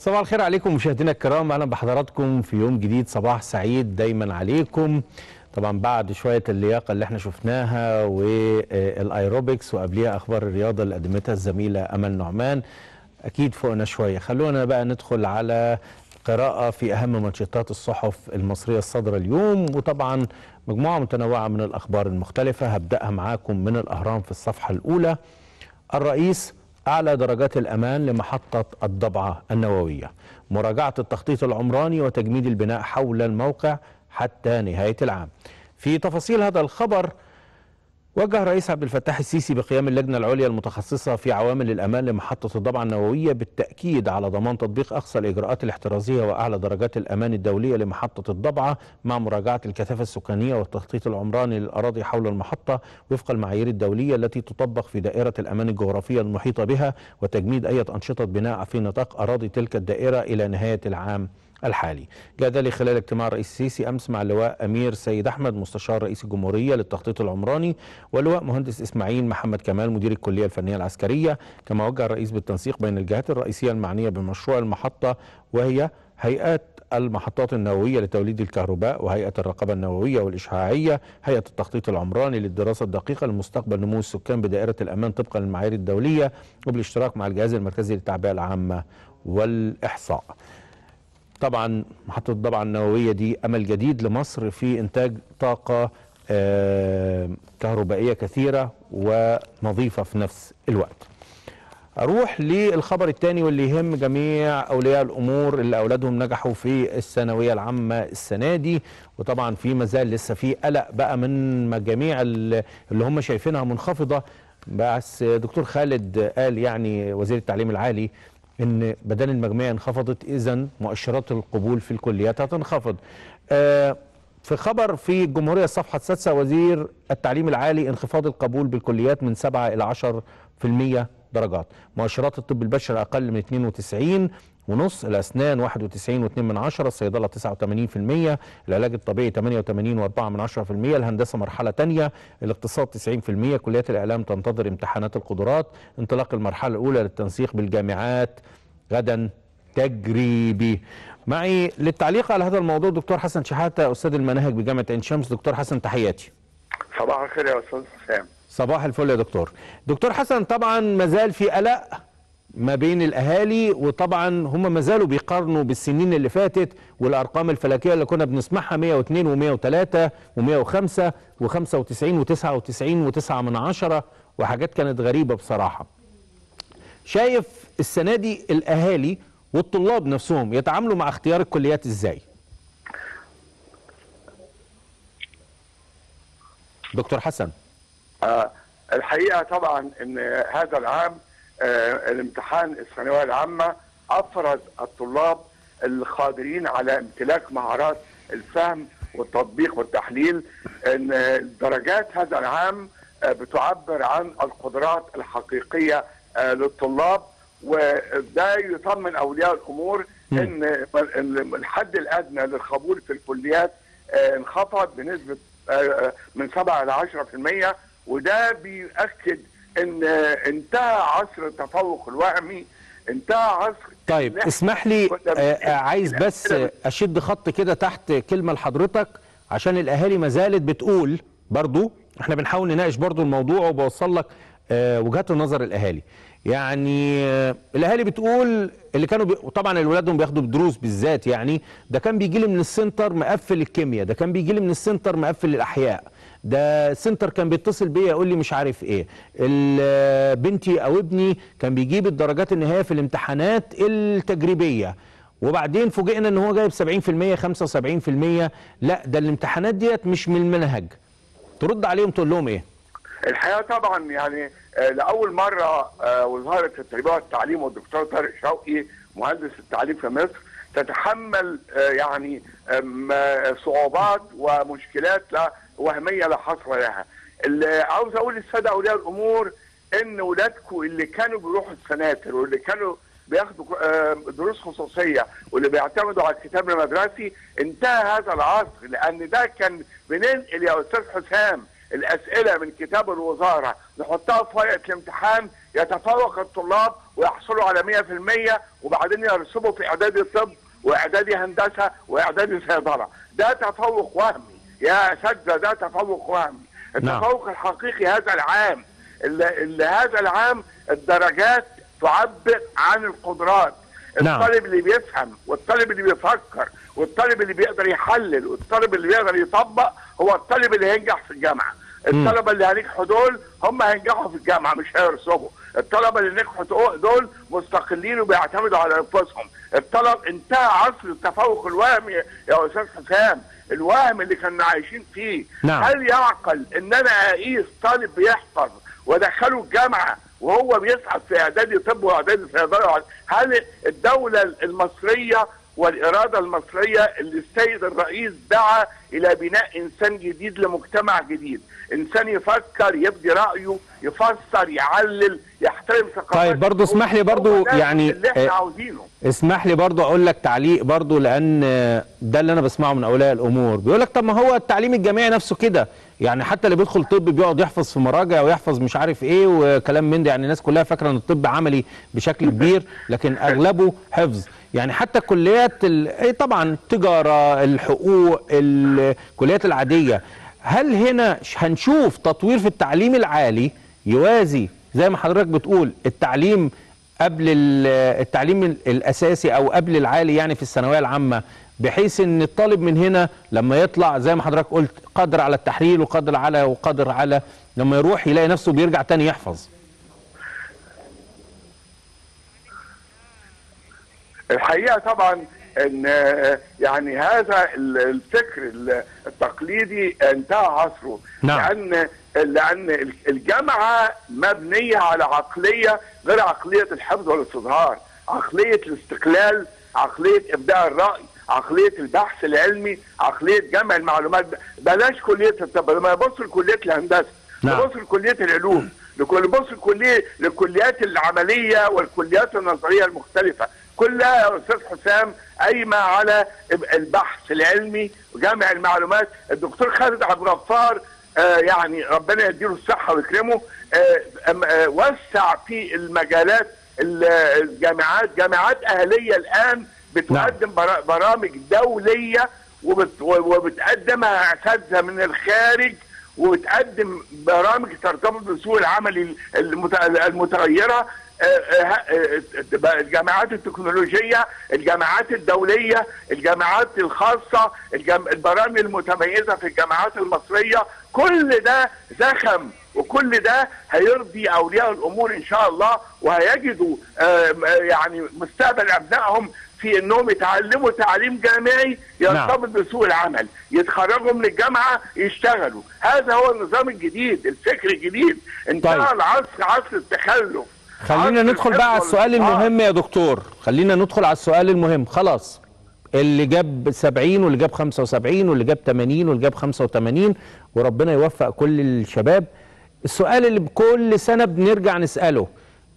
صباح الخير عليكم مشاهدينا الكرام اهلا بحضراتكم في يوم جديد صباح سعيد دايما عليكم طبعا بعد شويه اللياقه اللي احنا شفناها والايروبكس وقبليها اخبار الرياضه اللي قدمتها الزميله امل نعمان اكيد فوقنا شويه خلونا بقى ندخل على قراءه في اهم منشطات الصحف المصريه الصادره اليوم وطبعا مجموعه متنوعه من الاخبار المختلفه هبداها معاكم من الاهرام في الصفحه الاولى الرئيس أعلى درجات الأمان لمحطة الضبعة النووية مراجعة التخطيط العمراني وتجميد البناء حول الموقع حتى نهاية العام في تفاصيل هذا الخبر وجه الرئيس عبد الفتاح السيسي بقيام اللجنة العليا المتخصصة في عوامل الأمان لمحطة الضبعة النووية بالتأكيد على ضمان تطبيق أقصى الإجراءات الاحترازية وأعلى درجات الأمان الدولية لمحطة الضبعة مع مراجعة الكثافة السكانية والتخطيط العمراني للأراضي حول المحطة وفق المعايير الدولية التي تطبق في دائرة الأمان الجغرافية المحيطة بها وتجميد أي أنشطة بناء في نطاق أراضي تلك الدائرة إلى نهاية العام الحالي جاء ذلك خلال اجتماع الرئيس السيسي امس مع اللواء امير سيد احمد مستشار رئيس الجمهوريه للتخطيط العمراني واللواء مهندس اسماعيل محمد كمال مدير الكليه الفنيه العسكريه كما وجه الرئيس بالتنسيق بين الجهات الرئيسيه المعنيه بمشروع المحطه وهي هيئات المحطات النووية لتوليد الكهرباء وهيئة الرقابة النووية والإشعاعية هيئة التخطيط العمراني للدراسة الدقيقة لمستقبل نمو السكان بدائرة الأمان طبقا للمعايير الدولية وبالاشتراك مع الجهاز المركزي للتعبئة العامة والإحصاء طبعا محطة الضبعة النووية دي أمل جديد لمصر في إنتاج طاقة آه كهربائية كثيرة ونظيفة في نفس الوقت أروح للخبر الثاني واللي يهم جميع أولياء الأمور اللي أولادهم نجحوا في الثانوية العامة السنة دي وطبعا في مازال لسه في قلق بقى من جميع اللي هم شايفينها منخفضة بس دكتور خالد قال يعني وزير التعليم العالي ان بدل المجموعه انخفضت اذا مؤشرات القبول في الكليات هتنخفض. آه في خبر في الجمهوريه الصفحه السادسه وزير التعليم العالي انخفاض القبول بالكليات من 7 الى 10% درجات. مؤشرات الطب البشري اقل من 92 ونص الاسنان 91 و2 من عشرة الصيدله 89% العلاج الطبيعي 88 و4 من 10% الهندسه مرحله ثانيه الاقتصاد 90% كليات الاعلام تنتظر امتحانات القدرات انطلاق المرحله الاولى للتنسيق بالجامعات غدا تجريبي معي للتعليق على هذا الموضوع دكتور حسن شحاته استاذ المناهج بجامعه عين شمس دكتور حسن تحياتي صباح الخير يا استاذ حسام صباح الفل يا دكتور دكتور حسن طبعا مازال في قلق ما بين الاهالي وطبعا هم ما زالوا بيقارنوا بالسنين اللي فاتت والارقام الفلكيه اللي كنا بنسمعها 102 و103 و105 و95 و99 و9 من عشرة وحاجات كانت غريبه بصراحه. شايف السنه دي الاهالي والطلاب نفسهم يتعاملوا مع اختيار الكليات ازاي؟ دكتور حسن آه الحقيقه طبعا ان هذا العام آه الامتحان الثانويه العامه افرز الطلاب القادرين على امتلاك مهارات الفهم والتطبيق والتحليل ان درجات هذا العام آه بتعبر عن القدرات الحقيقيه آه للطلاب وده يطمن اولياء الامور م. ان الحد الادنى للقبول في الكليات انخفض بنسبه من 7 الى 10% وده بيؤكد ان انتهى عصر التفوق الوهمي انتهى عصر طيب اسمح لي آه عايز بس اشد خط كده تحت كلمه لحضرتك عشان الاهالي ما زالت بتقول برضو احنا بنحاول نناقش برضو الموضوع وبوصل لك آه وجهات النظر الاهالي يعني آه الاهالي بتقول اللي كانوا بي... طبعا اولادهم بياخدوا دروس بالذات يعني ده كان بيجي لي من السنتر مقفل الكيمياء ده كان بيجي لي من السنتر مقفل الاحياء ده سنتر كان بيتصل بيا يقول لي مش عارف ايه بنتي او ابني كان بيجيب الدرجات النهائيه في الامتحانات التجريبيه وبعدين فوجئنا ان هو جايب 70% 75% لا ده الامتحانات ديت مش من المنهج ترد عليهم تقول لهم ايه الحقيقه طبعا يعني لاول مره وزاره التربيه والتعليم والدكتور طارق شوقي مهندس التعليم في مصر تتحمل يعني صعوبات ومشكلات لا وهميه لا حصر لها. اللي عاوز اقول للساده اولياء الامور ان ولادكم اللي كانوا بيروحوا السناتر واللي كانوا بياخدوا دروس خصوصيه واللي بيعتمدوا على الكتاب المدرسي انتهى هذا العصر لان ده كان بننقل يا استاذ حسام الاسئله من كتاب الوزاره نحطها في ورقه الامتحان يتفوق الطلاب ويحصلوا على 100% وبعدين يرسبوا في اعدادي طب واعدادي هندسه واعدادي صيدله ده تفوق وهمي يا اساتذه ده تفوق وهمي التفوق الحقيقي هذا العام اللي, اللي هذا العام الدرجات تعبر عن القدرات نعم. الطالب اللي بيفهم والطالب اللي بيفكر والطالب اللي بيقدر يحلل والطالب اللي بيقدر يطبق هو الطالب اللي هينجح في الجامعه الطلبه اللي هينجحوا دول هم هينجحوا في الجامعه مش هيرسبوا الطلبه اللي نجحوا دول مستقلين وبيعتمدوا على انفسهم الطلب انتهى عصر التفوق الوهمي يا استاذ حسام الوهم اللي كنا عايشين فيه نعم. هل يعقل ان انا اقيس طالب بيحفظ وادخله الجامعه وهو بيسعد في اعدادي طب واعدادي صيدله هل الدوله المصريه والاراده المصريه اللي السيد الرئيس دعا الى بناء انسان جديد لمجتمع جديد انسان يفكر يبدي رايه يفسر يعلل يحترم ثقافات طيب برضه اسمح لي برضه هو ده يعني اللي احنا آه، عاوزينه اسمح لي برضو اقول لك تعليق برضو لان ده اللي انا بسمعه من اولياء الامور بيقول لك طب ما هو التعليم الجامعي نفسه كده يعني حتى اللي بيدخل طب بيقعد يحفظ في مراجع ويحفظ مش عارف ايه وكلام من ده يعني الناس كلها فاكره ان الطب عملي بشكل كبير لكن اغلبه حفظ يعني حتى كليات ال... إيه طبعا التجاره الحقوق الكليات العاديه هل هنا ش- هنشوف تطوير في التعليم العالي يوازي زي ما حضرتك بتقول التعليم قبل ال- التعليم ال- الاساسي او قبل العالي يعني في الثانويه العامه بحيث ان الطالب من هنا لما يطلع زي ما حضرتك قلت قادر على التحليل وقادر على وقادر على لما يروح يلاقي نفسه بيرجع تاني يحفظ الحقيقه طبعا ان آه، يعني هذا ال- الفكر ال- التقليدي انتهى عصره نعم. لان لان ال- الجامعه مبنيه على عقليه غير عقليه الحفظ والاستظهار عقليه الاستقلال عقليه ابداع الراي عقليه البحث العلمي عقليه جمع المعلومات بلاش كليه الطب لما يبص لكليه الهندسه نعم. يبص لكليه العلوم لكل بص الكليه للكليات العمليه والكليات النظريه المختلفه كلها يا استاذ حسام قايمه على البحث العلمي وجمع المعلومات الدكتور خالد عبد الغفار آه يعني ربنا يديله الصحه ويكرمه آه أم- آه وسع في المجالات ال- الجامعات جامعات اهليه الان بتقدم برا- برامج دوليه وبت- وبتقدمها اساتذه من الخارج وبتقدم برامج ترتبط بسوق العمل المت- المتغيره آه، آه، آه، الجامعات التكنولوجيه الجامعات الدوليه الجامعات الخاصه الجام- البرامج المتميزه في الجامعات المصريه كل ده زخم وكل ده هيرضي اولياء الامور ان شاء الله وهيجدوا آه، آه، يعني مستقبل ابنائهم في انهم يتعلموا تعليم جامعي يرتبط بسوق العمل يتخرجوا من الجامعه يشتغلوا هذا هو النظام الجديد الفكر الجديد انتهى طيب. العصر عصر التخلف خلينا عصر ندخل بقى على الحفظ السؤال والإظهار. المهم يا دكتور خلينا ندخل على السؤال المهم خلاص اللي جاب 70 واللي جاب 75 واللي جاب 80 واللي جاب 85 وربنا يوفق كل الشباب السؤال اللي بكل سنة بنرجع نسأله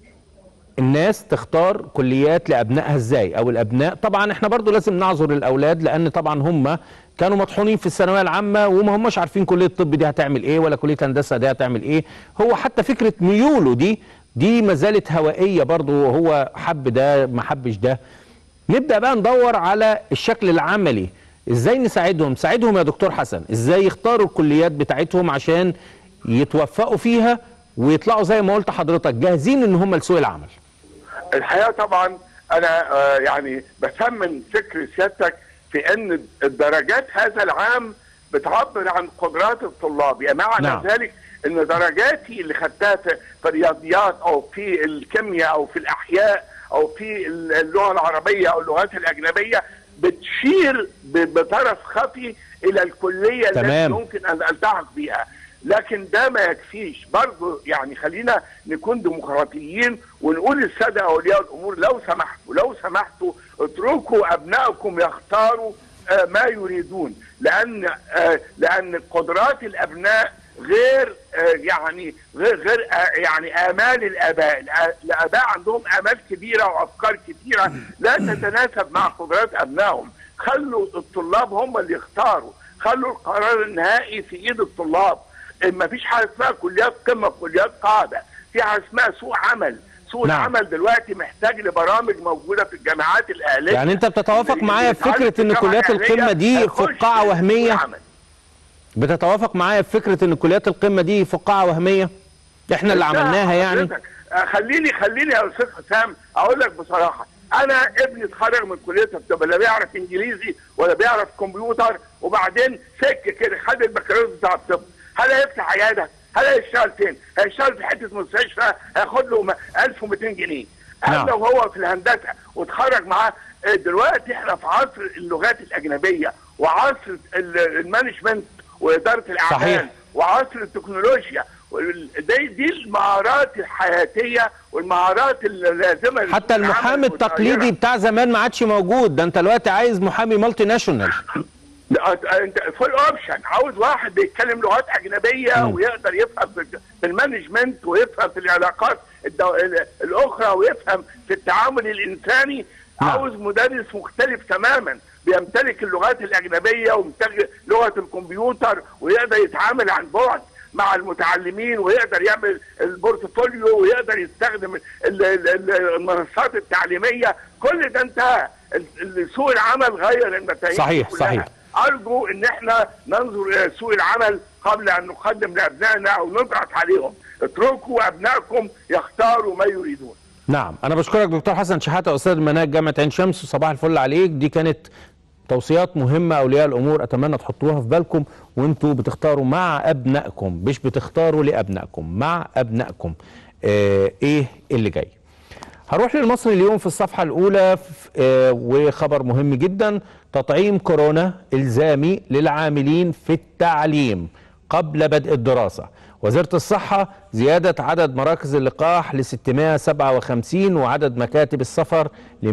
الناس تختار كليات لابنائها ازاي او الابناء طبعا احنا برضو لازم نعذر الاولاد لان طبعا هم كانوا مطحونين في الثانويه العامه وما هماش عارفين كليه الطب دي هتعمل ايه ولا كليه هندسه دي هتعمل ايه هو حتى فكره ميوله دي دي ما زالت هوائيه برضو هو حب ده ما حبش ده نبدا بقى ندور على الشكل العملي ازاي نساعدهم نساعدهم يا دكتور حسن ازاي يختاروا الكليات بتاعتهم عشان يتوفقوا فيها ويطلعوا زي ما قلت حضرتك جاهزين ان هم لسوق العمل الحقيقه طبعا انا آه، يعني بثمن فكر سيادتك في ان الدرجات هذا العام بتعبر عن قدرات الطلاب يعني معنى نعم. ذلك ان درجاتي اللي خدتها في في الرياضيات او في الكيمياء او في الاحياء او في اللغه العربيه او اللغات الاجنبيه بتشير ب- بطرف خفي الى الكليه التي تمام. يمكن ان التحق بها لكن ده ما يكفيش برضه يعني خلينا نكون ديمقراطيين ونقول للساده اولياء الامور لو سمحتوا لو سمحتوا اتركوا ابنائكم يختاروا آه، ما يريدون لان آه، لان قدرات الابناء غير آه، يعني غير غير آه، يعني امال الاباء الآ- الاباء عندهم امال كبيره وافكار كثيره لا تتناسب مع قدرات ابنائهم خلوا الطلاب هم اللي يختاروا خلوا القرار النهائي في ايد الطلاب ما فيش حاجه اسمها كليات قمه كليات قاعده في حاجه اسمها سوق عمل سوق نعم. العمل دلوقتي محتاج لبرامج موجوده في الجامعات الاهليه يعني انت بتتوافق اللي معايا في يتعلم فكره ان الجامعة كليات الأهلية القمه دي هيخش فقاعه سوق وهميه العمل. بتتوافق معايا في فكره ان كليات القمه دي فقاعه وهميه احنا اللي لا، عملناها يعني حضرتك، آه، خليني خليني يا استاذ حسام اقول لك بصراحه انا ابني اتخرج من كليه الطب لا بيعرف انجليزي ولا بيعرف كمبيوتر وبعدين سك كده خد البكالوريوس بتاع الطب هل هيفتح عياده؟ هل هيشتغل فين؟ هيشتغل في حته مستشفى هياخد له م- 1200 جنيه نعم. اما وهو في الهندسه واتخرج معاه آه، دلوقتي احنا في عصر اللغات الاجنبيه وعصر ال- المانجمنت واداره الاعمال صحيح. وعصر التكنولوجيا وال- دي دي المهارات الحياتيه والمهارات اللازمه حتى للعمل المحامي المتغيرة. التقليدي بتاع زمان ما عادش موجود ده انت دلوقتي عايز محامي مالتي ناشونال لا، انت فول اوبشن عاوز واحد بيتكلم لغات اجنبيه مم. ويقدر يفهم في في المانجمنت ويفهم في العلاقات الدو... ال- الاخرى ويفهم في التعامل الانساني نعم. عاوز مدرس مختلف تماما بيمتلك اللغات الاجنبيه ويمتلك لغه الكمبيوتر ويقدر يتعامل عن بعد مع المتعلمين ويقدر يعمل البورتفوليو ويقدر يستخدم ال- ال- ال- المنصات التعليميه كل ده انتهى ال- ال- سوق العمل غير المفاهيم صحيح، كلها. صحيح. ارجو ان احنا ننظر الى سوق العمل قبل ان نقدم لابنائنا او نضغط عليهم اتركوا ابنائكم يختاروا ما يريدون نعم انا بشكرك دكتور حسن شحاته استاذ المناهج جامعه عين شمس وصباح الفل عليك دي كانت توصيات مهمه اولياء الامور اتمنى تحطوها في بالكم وانتوا بتختاروا مع ابنائكم مش بتختاروا لابنائكم مع ابنائكم آه ايه اللي جاي هروح للمصري اليوم في الصفحة الأولى ف- آه، وخبر مهم جدا تطعيم كورونا إلزامي للعاملين في التعليم قبل بدء الدراسة وزارة الصحة زيادة عدد مراكز اللقاح ل 657 وعدد مكاتب السفر ل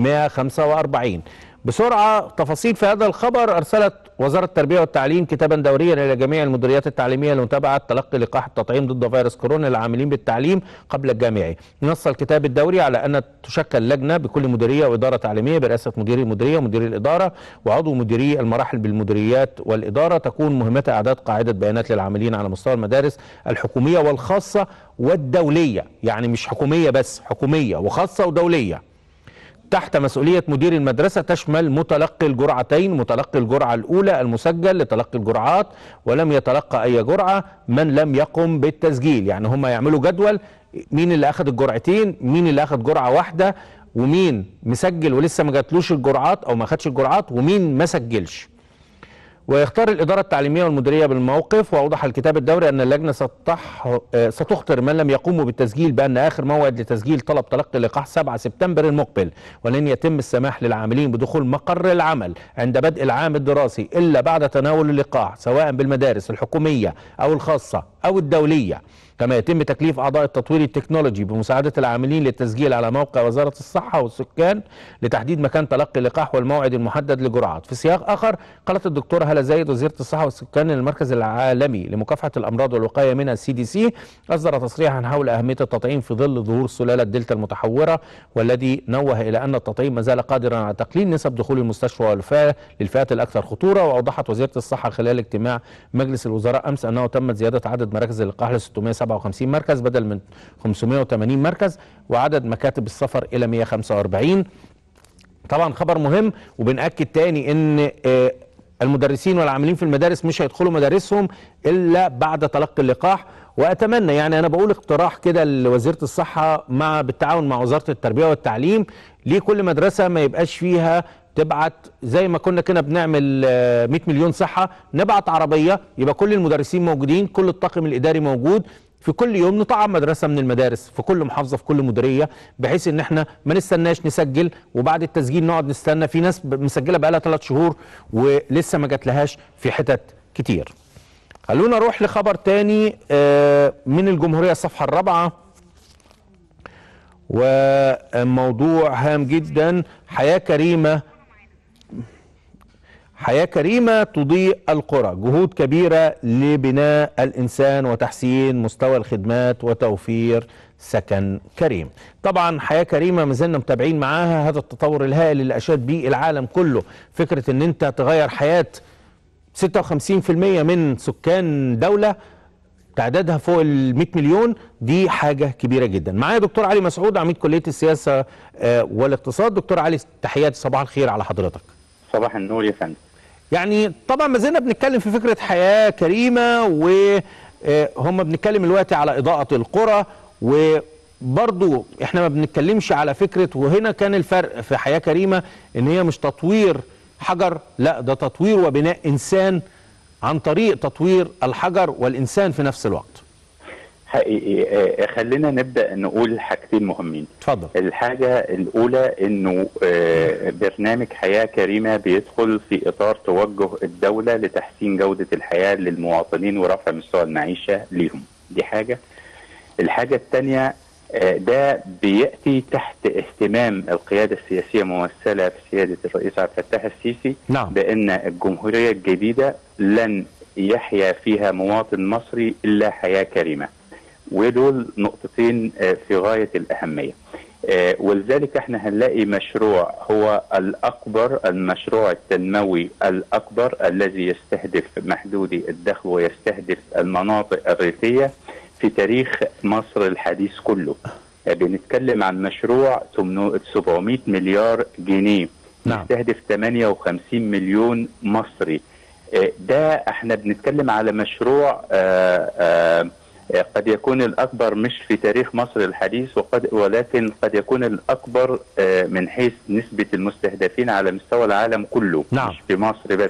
145 بسرعة تفاصيل في هذا الخبر أرسلت وزارة التربية والتعليم كتابا دوريا إلى جميع المديريات التعليمية لمتابعة تلقي لقاح التطعيم ضد فيروس كورونا للعاملين بالتعليم قبل الجامعي نص الكتاب الدوري على أن تشكل لجنة بكل مديرية وإدارة تعليمية برئاسة مدير المديرية ومدير الإدارة وعضو مديري المراحل بالمديريات والإدارة تكون مهمتها إعداد قاعدة بيانات للعاملين على مستوى المدارس الحكومية والخاصة والدولية يعني مش حكومية بس حكومية وخاصة ودولية تحت مسؤولية مدير المدرسة تشمل متلقي الجرعتين متلقي الجرعة الأولى المسجل لتلقي الجرعات ولم يتلقى أي جرعة من لم يقم بالتسجيل يعني هم يعملوا جدول مين اللي أخذ الجرعتين مين اللي أخذ جرعة واحدة ومين مسجل ولسه ما جاتلوش الجرعات أو ما خدش الجرعات ومين ما سجلش ويختار الإدارة التعليمية والمديرية بالموقف وأوضح الكتاب الدوري أن اللجنة ستح... آه، ستخطر من لم يقوموا بالتسجيل بأن آخر موعد لتسجيل طلب تلقي لقاح 7 سبتمبر المقبل ولن يتم السماح للعاملين بدخول مقر العمل عند بدء العام الدراسي إلا بعد تناول اللقاح سواء بالمدارس الحكومية أو الخاصة أو الدولية كما يتم تكليف أعضاء التطوير التكنولوجي بمساعدة العاملين للتسجيل على موقع وزارة الصحة والسكان لتحديد مكان تلقي اللقاح والموعد المحدد للجرعات في سياق آخر قالت الدكتورة هلا زايد وزيرة الصحة والسكان إن المركز العالمي لمكافحة الأمراض والوقاية منها السي دي سي أصدر تصريحا حول أهمية التطعيم في ظل ظهور سلالة دلتا المتحورة والذي نوه إلى أن التطعيم ما زال قادرا على تقليل نسب دخول المستشفى والوفاة للفئات الأكثر خطورة وأوضحت وزيرة الصحة خلال اجتماع مجلس الوزراء أمس أنه تمت زيادة عدد مراكز اللقاح ل 657 مركز بدل من 580 مركز وعدد مكاتب السفر إلى 145 طبعا خبر مهم وبنأكد تاني ان آه، المدرسين والعاملين في المدارس مش هيدخلوا مدارسهم الا بعد تلقي اللقاح واتمنى يعني انا بقول اقتراح كده لوزيره الصحه مع بالتعاون مع وزاره التربيه والتعليم لكل مدرسه ما يبقاش فيها تبعت زي ما كنا كده بنعمل آه، 100 مليون صحه نبعت عربيه يبقى كل المدرسين موجودين كل الطاقم الاداري موجود في كل يوم نطعم مدرسه من المدارس في كل محافظه في كل مديريه بحيث ان احنا ما نستناش نسجل وبعد التسجيل نقعد نستنى في ناس ب- مسجله بقالها ثلاث شهور ولسه ما جاتلهاش في حتت كتير. خلونا نروح لخبر تاني آه، من الجمهوريه الصفحه الرابعه وموضوع هام جدا حياه كريمه حياة كريمة تضيء القرى جهود كبيرة لبناء الإنسان وتحسين مستوى الخدمات وتوفير سكن كريم طبعا حياة كريمة ما زلنا متابعين معاها هذا التطور الهائل اللي أشاد به العالم كله فكرة أن أنت تغير حياة 56% من سكان دولة تعدادها فوق ال 100 مليون دي حاجه كبيره جدا معايا دكتور علي مسعود عميد كليه السياسه آه، والاقتصاد دكتور علي تحياتي صباح الخير على حضرتك صباح النور يا فندم يعني طبعا ما زلنا بنتكلم في فكره حياه كريمه وهم بنتكلم دلوقتي على اضاءه القرى وبرضو احنا ما بنتكلمش على فكره وهنا كان الفرق في حياه كريمه ان هي مش تطوير حجر لا ده تطوير وبناء انسان عن طريق تطوير الحجر والانسان في نفس الوقت حقيقي آه، خلينا نبدا نقول حاجتين مهمين اتفضل الحاجه الاولى انه آه، برنامج حياه كريمه بيدخل في اطار توجه الدوله لتحسين جوده الحياه للمواطنين ورفع مستوى المعيشه ليهم دي حاجه الحاجه الثانيه ده بياتي تحت اهتمام القياده السياسيه ممثله في سياده الرئيس عبد الفتاح السيسي نعم. بان الجمهوريه الجديده لن يحيا فيها مواطن مصري الا حياه كريمه ودول نقطتين آه، في غايه الاهميه آه، ولذلك احنا هنلاقي مشروع هو الاكبر المشروع التنموي الاكبر الذي يستهدف محدودي الدخل ويستهدف المناطق الريفيه في تاريخ مصر الحديث كله آه، بنتكلم عن مشروع 800 700 مليار جنيه نعم. يستهدف 58 مليون مصري آه، ده احنا بنتكلم على مشروع آه، آه، آه، قد يكون الاكبر مش في تاريخ مصر الحديث وقد ولكن قد يكون الاكبر آه، من حيث نسبه المستهدفين على مستوى العالم كله نعم. مش في مصر بس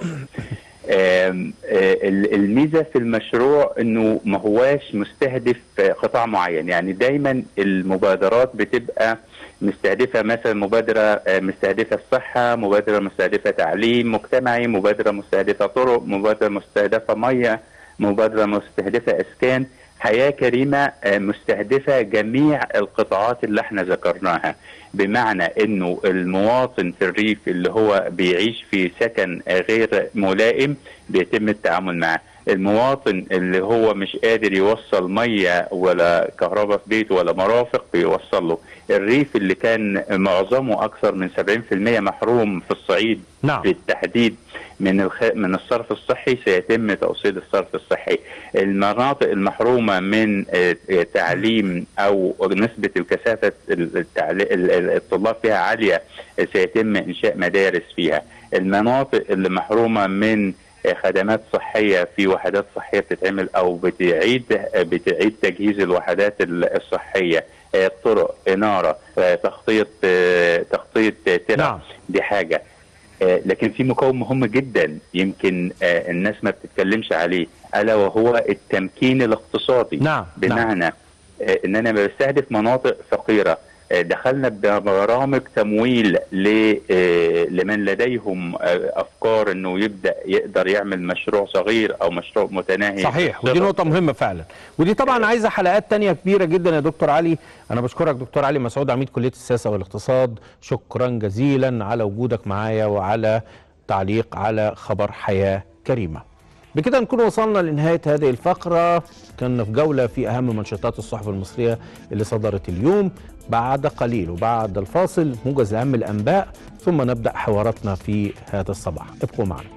آم، آه، ال- الميزه في المشروع انه ما هواش مستهدف آه، قطاع معين يعني دايما المبادرات بتبقى مستهدفه مثلا مبادره آه، مستهدفه الصحه مبادره مستهدفه تعليم مجتمعي مبادره مستهدفه طرق مبادره مستهدفه ميه مبادره مستهدفه اسكان حياه كريمه آه، مستهدفه جميع القطاعات اللي احنا ذكرناها بمعنى انه المواطن في الريف اللي هو بيعيش في سكن آه، غير ملائم بيتم التعامل معه المواطن اللي هو مش قادر يوصل ميه ولا كهرباء في بيته ولا مرافق بيوصل له الريف اللي كان معظمه اكثر من 70% محروم في الصعيد نعم. بالتحديد من الخ... من الصرف الصحي سيتم توصيل الصرف الصحي المناطق المحرومه من آه، آه، تعليم او نسبه الكثافه التعلي... ال- ال- الطلاب فيها عاليه آه، سيتم انشاء مدارس فيها المناطق اللي محرومه من آه، خدمات صحيه في وحدات صحيه بتتعمل او بتعيد آه، بتعيد تجهيز الوحدات ال- الصحيه آه، طرق اناره آه، تخطيط آه، تخطيط آه، ترع نعم. دي حاجه آه، لكن في مكون مهم جدا يمكن آه، الناس ما بتتكلمش عليه الا وهو التمكين الاقتصادي نعم، بمعنى آه، ان انا بستهدف مناطق فقيره آه، دخلنا ببرامج تمويل ل- آه، لمن لديهم آه، افكار انه يبدا يقدر يعمل مشروع صغير او مشروع متناهي صحيح ودي الصغر. نقطة مهمة فعلا ودي طبعا عايزة حلقات تانية كبيرة جدا يا دكتور علي أنا بشكرك دكتور علي مسعود عميد كلية السياسة والاقتصاد شكرا جزيلا على وجودك معايا وعلى تعليق على خبر حياة كريمة بكده نكون وصلنا لنهاية هذه الفقرة كنا في جولة في أهم منشطات الصحف المصرية اللي صدرت اليوم بعد قليل وبعد الفاصل موجز أهم الأنباء ثم نبدأ حواراتنا في هذا الصباح ابقوا معنا